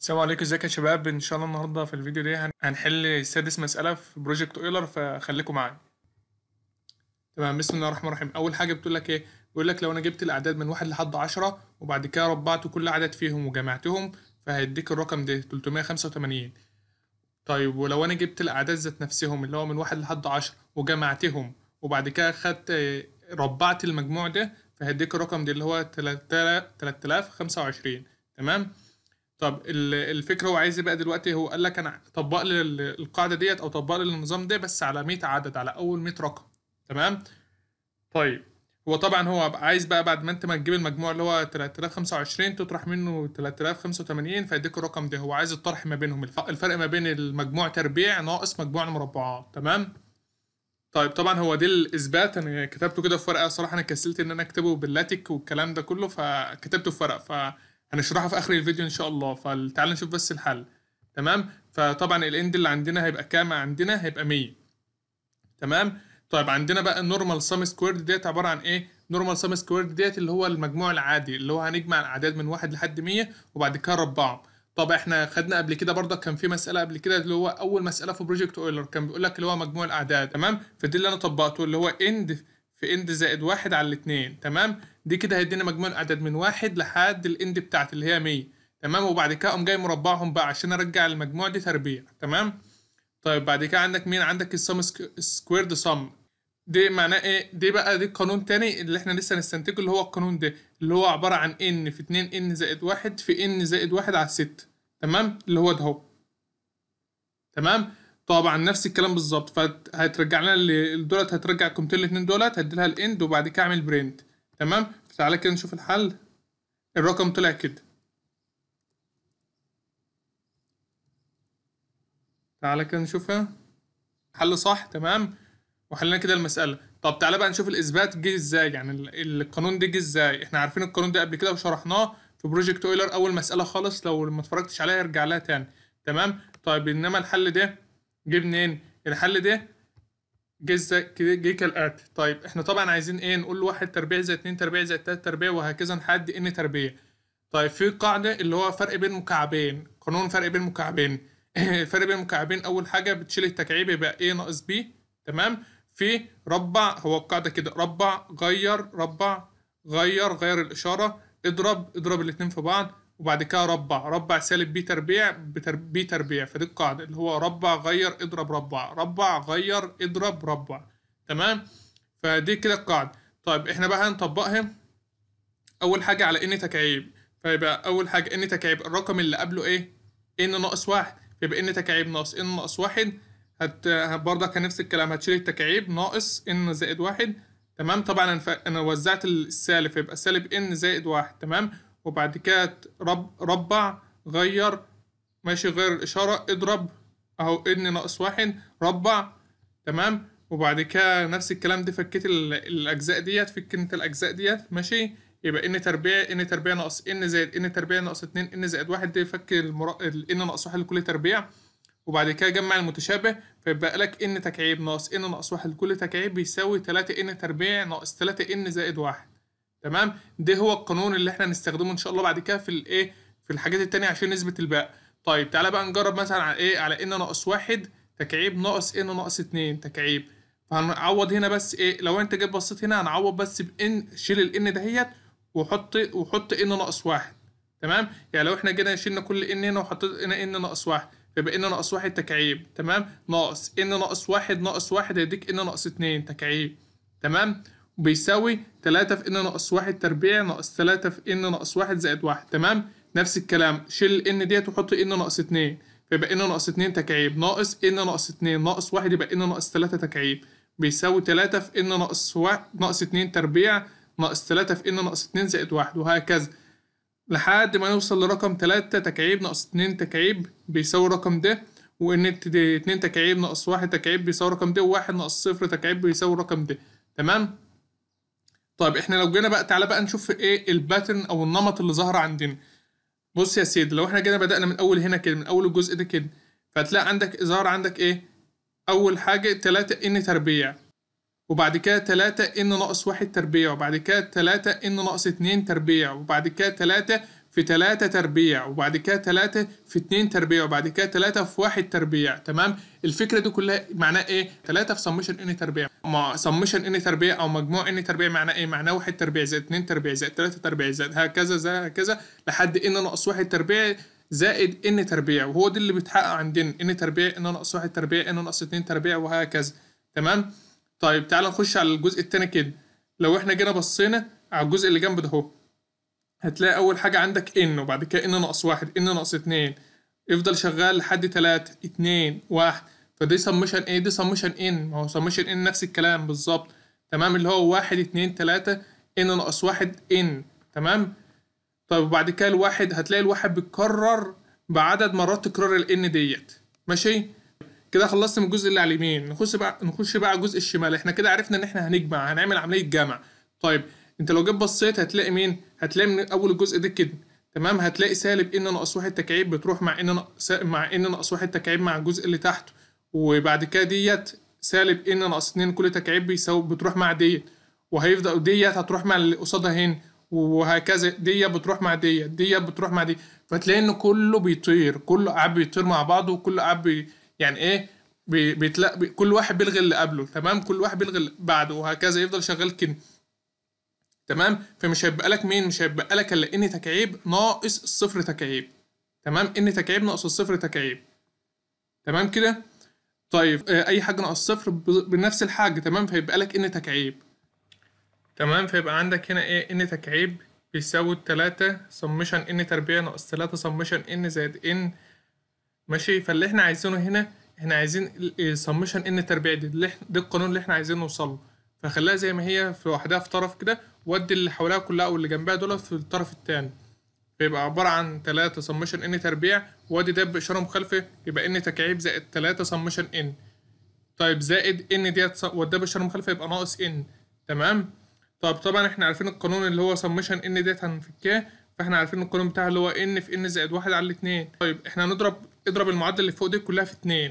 السلام عليكم ازيك يا شباب ان شاء الله النهارده في الفيديو ده هن- هنحل سادس مسألة في بروجكت اويلر فخليكم معايا تمام بسم الله الرحمن الرحيم اول حاجة بتقول لك ايه بيقول لك لو انا جبت الاعداد من واحد لحد عشرة وبعد كده ربعت كل عدد فيهم وجمعتهم فهيديك الرقم ده 385 طيب ولو انا جبت الاعداد ذات نفسهم اللي هو من واحد لحد عشرة وجمعتهم وبعد كده خدت آه، ربعت المجموع ده فهيديك الرقم ده اللي هو 3025 تمام طب ال- الفكره هو عايز إيه بقى دلوقتي هو قال لك انا طبق لي ال- القاعده ديت او طبق لي النظام ده بس على 100 عدد على اول 100 رقم تمام طيب هو طبعا هو عايز بقى بعد ما انت ما تجيب المجموع اللي هو 3025 تطرح منه 3085 فيديك الرقم ده هو عايز الطرح ما بينهم الف- الفرق ما بين المجموع تربيع ناقص مجموع المربعات تمام طيب طبعا هو ده الاثبات انا كتبته كده في ورقه صراحه انا كسلت ان انا اكتبه باللاتيك والكلام ده كله فكتبته في ورقه فهنشرحه في اخر الفيديو ان شاء الله فتعال نشوف بس الحل تمام فطبعا الاند اللي عندنا هيبقى كام عندنا هيبقى 100 تمام طيب عندنا بقى النورمال سم سكويرد ديت عباره عن ايه نورمال سم سكويرد ديت اللي هو المجموع العادي اللي هو هنجمع الاعداد من واحد لحد 100 وبعد كده نربعهم طب احنا خدنا قبل كده برضه كان في مساله قبل كده اللي هو اول مساله في بروجكت اويلر كان بيقول لك اللي هو مجموع الاعداد تمام فدي اللي انا طبقته اللي هو اند في اند زائد واحد على الاثنين تمام دي كده هيدينا مجموع الاعداد من واحد لحد الاند بتاعتي اللي هي 100 تمام وبعد كده اقوم جاي مربعهم بقى عشان ارجع المجموع دي تربيع تمام طيب بعد كده عندك مين عندك السم سكويرد سم دي معناه ايه دي بقى دي قانون تاني اللي احنا لسه نستنتجه اللي هو القانون ده اللي هو عبارة عن ان في 2 ان زائد واحد في ان زائد واحد على الستة تمام اللي هو ده اهو تمام طبعا نفس الكلام بالظبط فهترجع لنا ال- دولت هترجع قيمتين الاتنين دولت هدي لها الاند وبعد كده اعمل برنت تمام فتعالى كده نشوف الحل الرقم طلع كده تعالى كده نشوفها حل صح تمام وحلينا كده المسألة طب تعالى بقى نشوف الإثبات جه ازاي يعني ال- القانون ده جه ازاي احنا عارفين القانون ده قبل كده وشرحناه في بروجكت اويلر أول مسألة خالص لو ما اتفرجتش عليها ارجع لها تاني تمام طيب إنما الحل ده جه منين الحل ده جه ازاي كده جه كالآتي طيب احنا طبعا عايزين ايه نقول واحد تربيع زائد اتنين تربيع زائد تلات تربيع وهكذا لحد ان تربيع طيب في قاعدة اللي هو فرق بين مكعبين قانون فرق بين مكعبين الفرق بين المكعبين أول حاجة بتشيل التكعيب يبقى A ناقص B تمام في ربع هو القاعدة كده ربع غير ربع غير غير الإشارة اضرب اضرب الاتنين في بعض وبعد كده ربع ربع سالب بي تربيع بتر... بي تربيع فدي القاعدة اللي هو ربع غير اضرب ربع ربع غير اضرب ربع تمام فدي كده القاعدة طيب احنا بقى هنطبقها اول حاجه على ان تكعيب فيبقى اول حاجه ان تكعيب الرقم اللي قبله ايه ان ناقص واحد فيبقى ان تكعيب ناقص ان ناقص واحد هت برضه كان نفس الكلام هتشيل التكعيب ناقص ان زائد واحد تمام طبعا انا, ف... أنا وزعت السالب فيبقى سالب ان زائد واحد تمام وبعد كده رب... ربع غير ماشي غير الاشاره اضرب اهو ان ناقص واحد ربع تمام وبعد كده نفس الكلام دي فكيت ال- الاجزاء ديت فكيت الاجزاء ديت ماشي يبقى ان تربيع ان تربيع ناقص ان زائد ان تربيع ناقص اتنين ان زائد واحد دي فك المرا... ال ان ناقص واحد لكل تربيع وبعد كده جمع المتشابه فيبقى لك ان تكعيب ناقص ان ناقص واحد لكل تكعيب بيساوي تلاتة ان تربيع ناقص تلاتة ان زائد واحد تمام ده هو القانون اللي احنا هنستخدمه ان شاء الله بعد كده في الايه في الحاجات التانية عشان نثبت الباقي طيب تعالى بقى نجرب مثلا على ايه على ان ناقص واحد تكعيب ناقص ان ناقص اتنين تكعيب فهنعوض هنا بس ايه لو انت جيت بصيت هنا هنعوض بس بان شيل الان دهيت وحط وحط ان ناقص واحد تمام يعني لو احنا جينا شلنا كل ان هنا وحطيت هنا ان ناقص واحد يبقى ان ناقص واحد تكعيب تمام ناقص ان ناقص واحد ناقص واحد هيديك ان ناقص اتنين تكعيب تمام بيساوي تلاتة في ان ناقص واحد تربيع ناقص تلاتة في ان ناقص واحد زائد واحد تمام نفس الكلام شيل ان ديت وحط ان ناقص اتنين فيبقى ان ناقص اتنين تكعيب ناقص ان ناقص اتنين ناقص واحد يبقى ان ناقص تلاتة تكعيب بيساوي تلاتة في ان ناقص واحد ناقص اتنين تربيع ناقص تلاتة في ان ناقص اتنين زائد واحد وهكذا لحد ما نوصل لرقم تلاتة تكعيب ناقص اتنين تكعيب بيساوي الرقم ده وان الت- اتنين تكعيب ناقص واحد تكعيب بيساوي الرقم ده وواحد ناقص صفر تكعيب بيساوي الرقم ده تمام طيب احنا لو جينا بقى تعالى بقى نشوف ايه الباترن او النمط اللي ظهر عندنا بص يا سيدي لو احنا جينا بدأنا من اول هنا كده من اول الجزء ده كده فهتلاقي عندك ظهر عندك ايه اول حاجة تلاتة ان تربيع وبعد كده تلاتة ان ناقص واحد تربيع وبعد كده تلاتة ان ناقص اتنين تربيع وبعد كده تلاتة في 3 تربيع وبعد كده 3 في 2 تربيع وبعد كده 3 في 1 تربيع تمام الفكره دي كلها معناها ايه 3 في سمشن ان تربيع ما سمشن ان تربيع او مجموع ان تربيع معناه ايه معناه 1 تربيع زائد 2 تربيع زائد 3 تربيع زائد هكذا زائد هكذا لحد ان ناقص 1 تربيع زائد ان تربيع وهو ده اللي بيتحقق عندنا ان تربيع ان ناقص 1 تربيع ان ناقص 2 تربيع وهكذا تمام طيب تعال نخش على الجزء التاني كده لو احنا جينا بصينا على الجزء اللي جنب ده اهو هتلاقي اول حاجه عندك ان وبعد كده ان ناقص واحد ان ناقص اتنين يفضل شغال لحد تلاتة اتنين واحد فدي سمشن ايه دي سمشن ان ما هو سمشن ان نفس الكلام بالظبط تمام اللي هو واحد اتنين تلاتة ان ناقص واحد ان تمام طيب وبعد كده الواحد هتلاقي الواحد بيتكرر بعدد مرات تكرار الان ديت ماشي كده خلصت من الجزء اللي على اليمين نخش بقى نخش بقى على الجزء الشمال احنا كده عرفنا ان احنا هنجمع هنعمل عمليه جمع طيب انت لو جيت بصيت هتلاقي مين هتلاقي من اول الجزء ده كده تمام هتلاقي سالب ان ناقص واحد تكعيب بتروح مع ان ناقص مع ان ناقص واحد تكعيب مع الجزء اللي تحته وبعد كده ديت سالب ان ناقص اتنين كل تكعيب بيساوي بتروح مع ديت وهيفضل ديت هتروح مع اللي قصادها هنا وهكذا ديت بتروح مع ديت ديت بتروح مع دي فتلاقي ان كله بيطير كله قاعد بيطير مع بعضه وكله قاعد بي يعني ايه بي بيتلا بي كل واحد بيلغي اللي قبله تمام كل واحد بيلغي اللي بعده وهكذا يفضل شغال كده تمام فمش هيبقى لك مين مش هيبقى لك الا ان تكعيب ناقص الصفر تكعيب تمام ان تكعيب ناقص الصفر تكعيب تمام كده طيب آه، اي حاجه ناقص صفر ب- بنفس الحاجه تمام فيبقى لك ان تكعيب تمام فيبقى عندك هنا ايه ان تكعيب بيساوي تلاتة سمشن ان تربيع ناقص تلاتة سمشن ان زائد ان ماشي فاللي احنا عايزينه هنا احنا عايزين سمشن ان تربيع دي اللي احنا ده القانون اللي احنا عايزين نوصل له فخليها زي ما هي في وحدها في طرف كده وادي اللي حواليها كلها او اللي جنبها دول في الطرف التاني فيبقى عبارة عن تلاتة سمشن ان تربيع وادي ده بإشارة مخالفة يبقى ان تكعيب زائد تلاتة سمشن ان طيب زائد ان ديت وده بإشارة مخالفة يبقى ناقص ان تمام طب طبعا احنا عارفين القانون اللي هو سمشن ان ديت هنفكاه فاحنا عارفين القانون بتاعها اللي هو ان في ان زائد واحد على الاتنين طيب احنا هنضرب اضرب المعادلة اللي فوق دي كلها في اتنين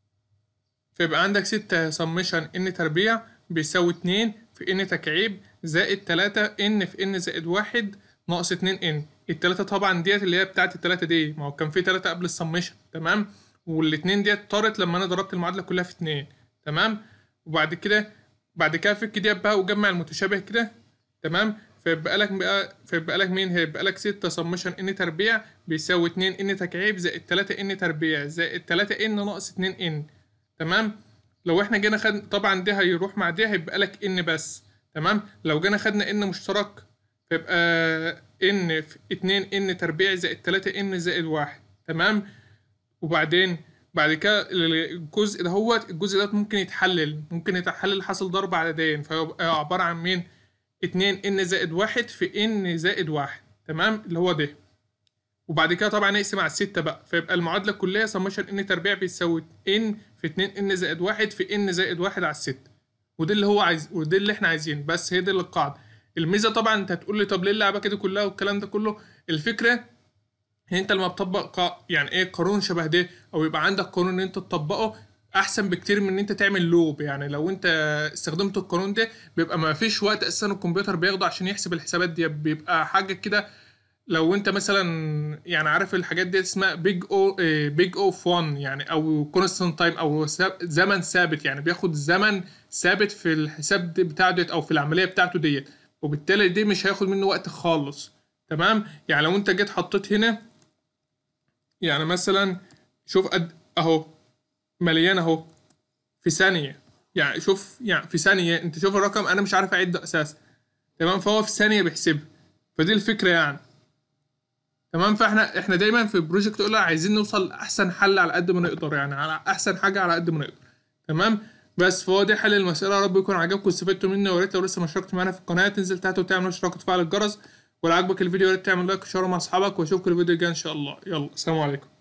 فيبقى عندك ستة سمشن ان تربيع بيساوي اتنين في ان تكعيب زائد تلاتة ان في ان زائد واحد ناقص اتنين ان التلاتة طبعا ديت اللي هي بتاعت التلاتة دي ما هو كان في تلاتة قبل السمشن تمام والاتنين ديت طارت لما انا ضربت المعادلة كلها في اتنين تمام وبعد كده بعد كده فك ديت بقى وجمع المتشابه كده تمام فيبقى لك بقى فيبقى لك مين هيبقى لك ستة سمشن ان تربيع بيساوي اتنين ان تكعيب زائد تلاتة ان تربيع زائد تلاتة ان ناقص اتنين ان تمام لو احنا جينا خد طبعا دي هيروح مع دي هيبقى لك ان بس تمام لو جينا خدنا ان مشترك فيبقى ان في اتنين ان تربيع زائد تلاتة ان زائد واحد تمام وبعدين بعد كده الجزء ده هو الجزء ده ممكن يتحلل ممكن يتحلل حاصل ضرب عددين فيبقى عبارة عن مين اتنين ان زائد واحد في ان زائد واحد تمام اللي هو ده وبعد كده طبعا نقسم على الستة بقى فيبقى المعادلة الكلية سمشن ان تربيع بيساوي ان في اتنين ان زائد واحد في ان زائد واحد على الستة وده اللي هو عايز وده اللي احنا عايزينه بس هي دي اللي القاعدة الميزة طبعا انت هتقول لي طب ليه اللعبة كده كلها والكلام ده كله الفكرة هي انت لما بتطبق قا... يعني ايه قانون شبه ده او يبقى عندك قانون ان انت تطبقه احسن بكتير من ان انت تعمل لوب يعني لو انت استخدمت القانون ده بيبقى ما فيش وقت اساسا الكمبيوتر بياخده عشان يحسب الحسابات دي بيبقى حاجه كده لو انت مثلا يعني عارف الحاجات دي اسمها بيج او بيج اوف 1 يعني او كونستانت تايم او سا- زمن ثابت يعني بياخد زمن ثابت في الحساب دي بتاعه ديت او في العمليه بتاعته ديت وبالتالي دي مش هياخد منه وقت خالص تمام يعني لو انت جيت حطيت هنا يعني مثلا شوف قد اهو مليان اهو في ثانية يعني شوف يعني في ثانية انت شوف الرقم انا مش عارف اعده اساسا تمام فهو في ثانية بيحسبها فدي الفكرة يعني تمام فاحنا احنا دايما في بروجكت اولى عايزين نوصل لاحسن حل على قد ما نقدر يعني على احسن حاجة على قد ما نقدر تمام بس فهو ده حل المسألة يا رب يكون عجبكم واستفدتوا مني ويا ريت لو لسه ما اشتركتوا معانا في القناة تنزل تحت وتعمل اشتراك وتفعل الجرس ولو عجبك الفيديو يا ريت تعمل لايك وشير مع اصحابك واشوفكم الفيديو الجاي ان شاء الله يلا سلام عليكم